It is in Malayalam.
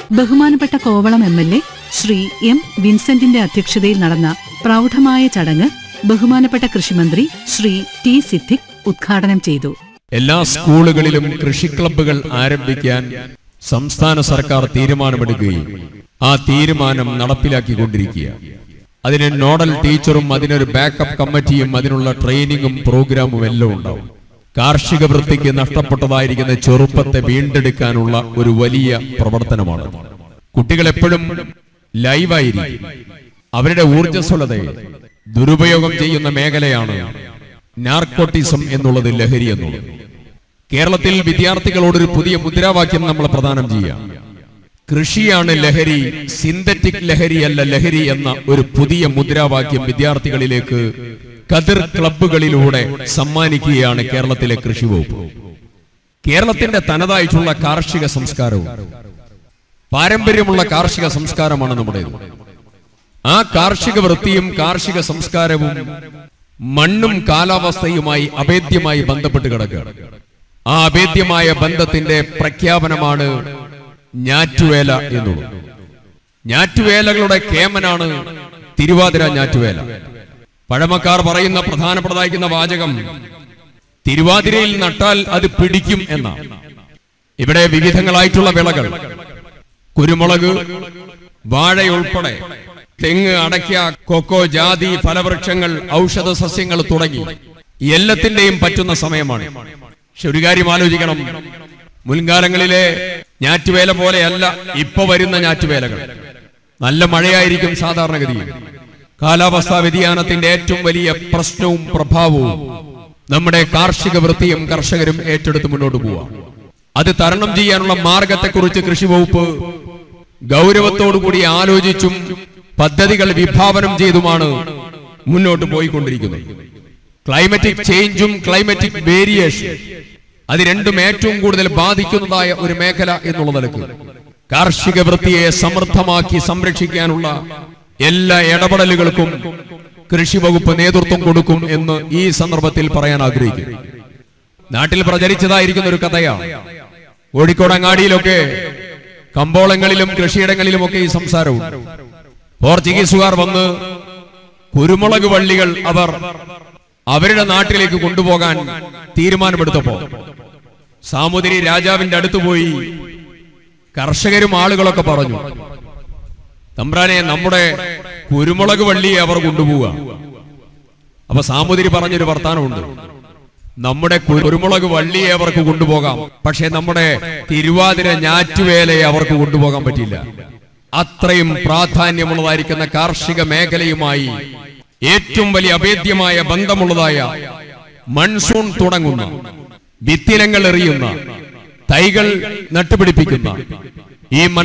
ബഹുമാനപ്പെട്ട Kovalam M L A Shri M വിൻസെന്റിന്റെ അധ്യക്ഷതയിൽ നടന്ന പ്രൗഢമായ ചടങ്ങ് ബഹുമാനപ്പെട്ട കൃഷിമന്ത്രി ശ്രീ ടി സിദ്ദിഖ് ഉദ്ഘാടനം ചെയ്തു എല്ലാ സ്കൂളുകളിലും കൃഷി ക്ലബ്ബുകൾ ആരംഭിക്കാൻ സംസ്ഥാന സർക്കാർ തീരുമാനമെടുക്കുകയും ആ തീരുമാനം നടപ്പിലാക്കിക്കൊണ്ടിരിക്കുക അതിന് നോഡൽ ടീച്ചറും അതിനൊരു ബാക്കപ്പ് കമ്മിറ്റിയും അതിനുള്ള ട്രെയിനിങ്ങും പ്രോഗ്രാമും എല്ലാം ഉണ്ടാവും കാർഷിക വൃത്തിക്ക് നഷ്ടപ്പെട്ടതായിരിക്കുന്ന ചെറുപ്പത്തെ വീണ്ടെടുക്കാനുള്ള ഒരു വലിയ പ്രവർത്തനമാണ് കുട്ടികൾ എപ്പോഴും ലൈവായിരിക്കും അവരുടെ ഊർജ്ജസ്വലതയെ ദുരുപയോഗം ചെയ്യുന്ന മേഖലയാണ് നാർക്കോട്ടിസം എന്നുള്ളത് ലഹരി എന്നുള്ളത് കേരളത്തിൽ വിദ്യാർത്ഥികളോട് ഒരു പുതിയ മുദ്രാവാക്യം നമ്മൾ പ്രദാനം ചെയ്യാം കൃഷിയാണ് ലഹരി സിന്തറ്റിക് ലഹരിയല്ല ലഹരി എന്ന ഒരു പുതിയ മുദ്രാവാക്യം വിദ്യാർത്ഥികളിലേക്ക് കതിർ ക്ലബ്ബുകളിലൂടെ സമ്മാനിക്കുകയാണ് കേരളത്തിലെ കൃഷി വകുപ്പ് കേരളത്തിന്റെ തനതായിട്ടുള്ള കാർഷിക സംസ്കാരവും പാരമ്പര്യമുള്ള കാർഷിക സംസ്കാരമാണ് നമ്മുടേത് ആ കാർഷിക വൃത്തിയും കാർഷിക സംസ്കാരവും മണ്ണും കാലാവസ്ഥയുമായി അഭേദ്യമായി ബന്ധപ്പെട്ട് കിടക്കുകയാണ് ആ അഭേദ്യമായ ബന്ധത്തിന്റെ പ്രഖ്യാപനമാണ് ഞാറ്റുവേല എന്നുള്ളത് ഞാറ്റുവേലകളുടെ കേമനാണ് തിരുവാതിര ഞാറ്റുവേല പഴമക്കാർ പറയുന്ന പ്രധാനപ്പെട്ടതായിരിക്കുന്ന വാചകം തിരുവാതിരയിൽ നട്ടാൽ അത് പിടിക്കും എന്നാണ് ഇവിടെ വിവിധങ്ങളായിട്ടുള്ള വിളകൾ കുരുമുളക് വാഴയുൾപ്പെടെ തെങ്ങ് അടയ്ക്ക കൊക്കോ ജാതി ഫലവൃക്ഷങ്ങൾ ഔഷധ സസ്യങ്ങൾ തുടങ്ങി എല്ലാത്തിന്റെയും പറ്റുന്ന സമയമാണ് പക്ഷെ ഒരു കാര്യം ആലോചിക്കണം മുൻകാലങ്ങളിലെ ഞാറ്റുവേല പോലെയല്ല ഇപ്പൊ വരുന്ന ഞാറ്റുവേലകൾ നല്ല മഴയായിരിക്കും സാധാരണഗതിയിൽ കാലാവസ്ഥാ വ്യതിയാനത്തിന്റെ ഏറ്റവും വലിയ പ്രശ്നവും പ്രഭാവവും നമ്മുടെ കാർഷിക വൃത്തിയും കർഷകരും ഏറ്റെടുത്ത് മുന്നോട്ട് പോവാം അത് തരണം ചെയ്യാനുള്ള മാർഗത്തെക്കുറിച്ച് കൃഷി വകുപ്പ് ഗൗരവത്തോടുകൂടി ആലോചിച്ചും പദ്ധതികൾ വിഭാവനം ചെയ്തുമാണ് മുന്നോട്ട് പോയിക്കൊണ്ടിരിക്കുന്നത് ക്ലൈമറ്റിക് ചേഞ്ചും ക്ലൈമറ്റിക് വേരിയേഷൻ അത് രണ്ടും ഏറ്റവും കൂടുതൽ ബാധിക്കുന്നതായ ഒരു മേഖല എന്നുള്ള നിലക്ക് കാർഷിക വൃത്തിയെ സമൃദ്ധമാക്കി സംരക്ഷിക്കാനുള്ള എല്ലാ ഇടപെടലുകൾക്കും കൃഷി വകുപ്പ് നേതൃത്വം കൊടുക്കും എന്ന് ഈ സന്ദർഭത്തിൽ പറയാൻ ആഗ്രഹിക്കുന്നു നാട്ടിൽ പ്രചരിച്ചതായിരിക്കുന്ന ഒരു കഥയാണ് കോഴിക്കോട് അങ്ങാടിയിലൊക്കെ കമ്പോളങ്ങളിലും കൃഷിയിടങ്ങളിലുമൊക്കെ ഈ സംസാരവും പോർച്ചുഗീസുകാർ വന്ന് കുരുമുളക് വള്ളികൾ അവർ അവരുടെ നാട്ടിലേക്ക് കൊണ്ടുപോകാൻ തീരുമാനമെടുത്തപ്പോ സാമുദ്രി രാജാവിന്റെ അടുത്ത് പോയി കർഷകരും ആളുകളൊക്കെ പറഞ്ഞു തമ്പ്രാനെ നമ്മുടെ കുരുമുളക് വള്ളിയെ അവർ കൊണ്ടുപോവുക അപ്പൊ സാമുദ്രി പറഞ്ഞൊരു വർത്താനമുണ്ട് നമ്മുടെ കുരുമുളക് വള്ളിയെ അവർക്ക് കൊണ്ടുപോകാം പക്ഷെ നമ്മുടെ തിരുവാതിര ഞാറ്റുവേലയെ അവർക്ക് കൊണ്ടുപോകാൻ പറ്റില്ല അത്രയും പ്രാധാന്യമുള്ളതായിരിക്കുന്ന കാർഷിക മേഖലയുമായി ഏറ്റവും വലിയ അഭേദ്യമായ ബന്ധമുള്ളതായ മൺസൂൺ തുടങ്ങുന്ന വിത്തിനങ്ങൾ എറിയുന്ന തൈകൾ നട്ടുപിടിപ്പിക്കുന്ന ഈ